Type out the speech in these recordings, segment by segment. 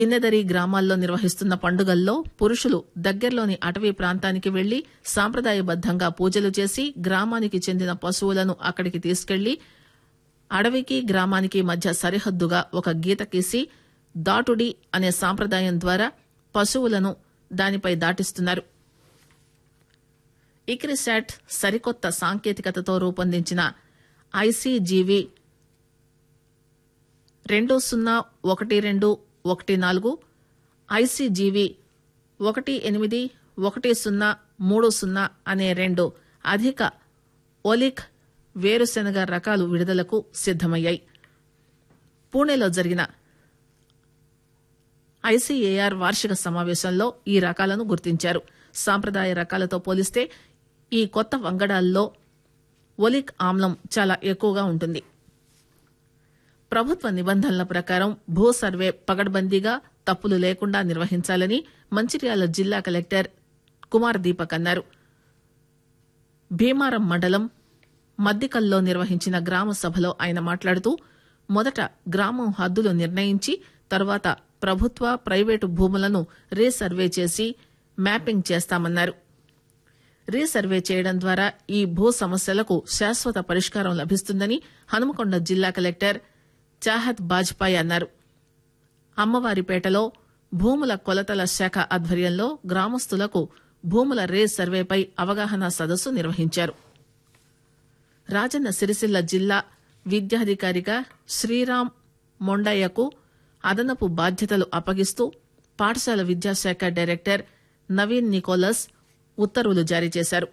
ఇన్నెదరి గ్రామాల్లో నిర్వహిస్తున్న పండుగల్లో పురుషులు దగ్గర్లోని అటవీ ప్రాంతానికి వెళ్లి సాంప్రదాయబద్దంగా పూజలు చేసి గ్రామానికి చెందిన పశువులను అక్కడికి తీసుకెళ్లి అడవికి గ్రామానికి మధ్య సరిహద్దుగా ఒక గీత గీసి దాటుడి అనే సాంప్రదాయం ద్వారా పశువులను దానిపై దాటిస్తున్నారు ఇక్రిసాట్ సరికొత్త సాంకేతికతతో రూపొందించిన ఐసీజీవీ రెండు సున్నా ఒకటి రెండు ఒకటి నాలుగు ఐసీజీవీ ఒకటి ఎనిమిది ఒకటి సున్నా మూడు సున్నా అనే రెండు అధిక ఒలిక్ వేరుశెనగ రకాలు విడుదలకు సిద్దమయ్యాయి పూణేలో జరిగిన ఐసీఏఆర్ వార్షిక సమావేశంలో ఈ రకాలను గుర్తించారు సాంప్రదాయ రకాలతో పోలిస్తే ఈ కొత్త వంగడాల్లో ఒలిక్ ఆమ్లం చాలా ఎక్కువగా ఉంటుంది ప్రభుత్వ నిబంధనల ప్రకారం భూ సర్వే పగడ్బందీగా తప్పులు లేకుండా నిర్వహించాలని మంచిర్యాల జిల్లా కలెక్టర్ కుమార్ దీపక్ అన్నారు భీమారం మండలం మద్దికల్లో నిర్వహించిన గ్రామ సభలో ఆయన మాట్లాడుతూ మొదట గ్రామం హద్దులు నిర్ణయించి తర్వాత ప్రభుత్వ ప్రైవేటు భూములను రీసర్వే చేసి మ్యాపింగ్ చేస్తామన్నారు రీసర్వే చేయడం ద్వారా ఈ భూ సమస్యలకు శాశ్వత పరిష్కారం లభిస్తుందని హనుమకొండ జిల్లా కలెక్టర్ చాహత్ బాజ్పాయ్ అన్నారు అమ్మవారిపేటలో భూముల కొలతల శాఖ ఆధ్వర్యంలో గ్రామస్తులకు భూముల రే సర్వేపై అవగాహన సదస్సు నిర్వహించారు రాజన్న సిరిసిల్ల జిల్లా విద్యాధికారిగా శ్రీరామ్ మొండయ్యకు అదనపు బాధ్యతలు అప్పగిస్తూ పాఠశాల విద్యాశాఖ డైరెక్టర్ నవీన్ నికోలస్ ఉత్తర్వులు జారీ చేశారు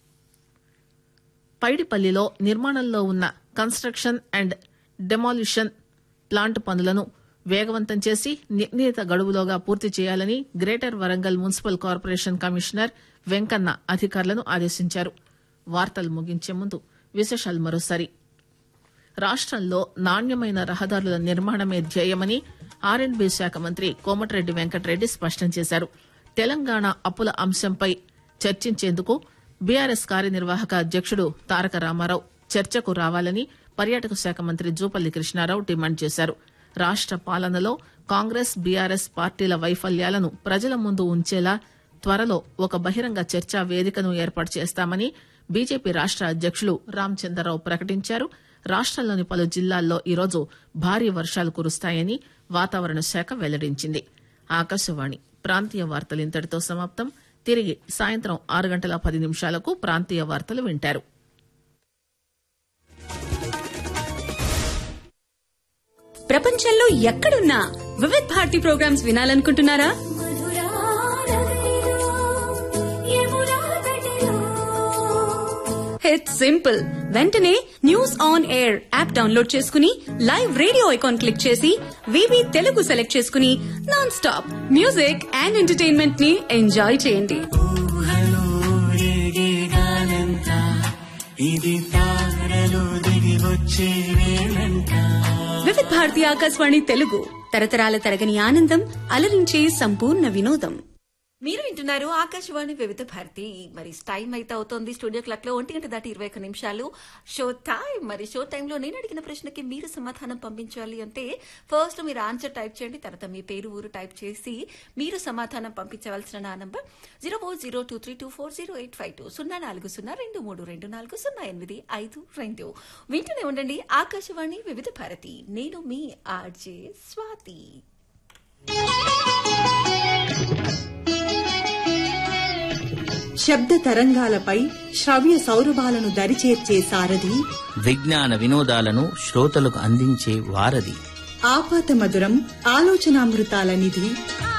పైడిపల్లిలో నిర్మాణంలో ఉన్న కన్స్ట్రక్షన్ అండ్ డెమాలిషన్ ప్లాంట్ పనులను వేగవంతం చేసి నిర్ణీత గడువులోగా పూర్తి చేయాలని greater Warangal municipal corporation commissioner Venkanna అధికారులను ఆదేశించారు వార్తలు ముగించే ముందు విశేషాలు మరోసారి రాష్టంలో నాణ్యమైన రహదారుల నిర్మాణమే ధ్యేయమని ఆర్ఎండ్బీ శాఖ మంత్రి కోమటిరెడ్డి వెంకటరెడ్డి స్పష్టం చేశారు తెలంగాణ అప్పుల అంశంపై చర్చించేందుకు బీఆర్ఎస్ కార్యనిర్వాహక అధ్యక్షుడు తారక రామారావు చర్చకు రావాలని పర్యాటక శాఖ మంత్రి జూపల్లి కృష్ణారావు డిమాండ్ చేశారు రాష్ట పాలనలో కాంగ్రెస్ బీఆర్ఎస్ పార్టీల వైఫల్యాలను ప్రజల ముందు ఉంచేలా త్వరలో ఒక బహిరంగ చర్చా వేదికను ఏర్పాటు చేస్తామని బీజేపీ రాష్ట అధ్యక్షులు రామచంద్రరావు ప్రకటించారు రాష్టంలోని పలు జిల్లాల్లో ఈరోజు భారీ వర్షాలు కురుస్తాయని వాతావరణ శాఖ వెల్లడించింది ఆకాశవాణి ప్రాంతీయ వార్తలు ఇంతటితో సమాప్తం తిరిగి సాయంత్రం ఆరు గంటల పది నిమిషాలకు ప్రాంతీయ వార్తలు వింటారు ప్రపంచంలో ఎక్కడున్నా వివిధ్ భారతి ప్రోగ్రామ్స్ వినాలనుకుంటున్నారా ఇట్స్ సింపుల్ వెంటనే news on air app download చేసుకుని లైవ్ రేడియో ఐకాన్ క్లిక్ చేసి వివి తెలుగు సెలెక్ట్ చేసుకుని non stop music and entertainment ని ఎంజాయ్ చేయండి ఇది తారలు దిగి వచ్చే వేళంట వివిధ్ భారతి ఆకాశవాణి తెలుగు తరతరాల తరగని ఆనందం అలరించే సంపూర్ణ వినోదం మీరు వింటున్నారు ఆకాశవాణి వివిధ భారతి మరి టైం అయితే అవుతోంది స్టూడియో క్లాక్ లో ఒంటి గంట దాటి ఇరవై ఒక్క నిమిషాలు షో టైం మరి షో టైంలో నేను అడిగిన ప్రశ్నకి మీరు సమాధానం పంపించాలి అంటే ఫస్ట్ మీరు ఆన్సర్ టైప్ చేయండి తర్వాత మీ పేరు ఊరు టైప్ చేసి మీరు సమాధానం పంపించవలసిన నా number zero four zero two three two four zero eight five two సున్నా నాలుగు సున్నా రెండు మూడు రెండు నాలుగు సున్నా ఎనిమిది ఐదు రెండు వింటూనే ఉండండి ఆకాశవాణి వివిధ భారతి నేను మీ ఆర్జే స్వాతి శబ్ద తరంగాలపై శ్రవ్య సౌరభాలను దరిచేర్చే సారథి విజ్ఞాన వినోదాలను శ్రోతలకు అందించే వారధి ఆపాత మధురం ఆలోచనామృతాల నిధి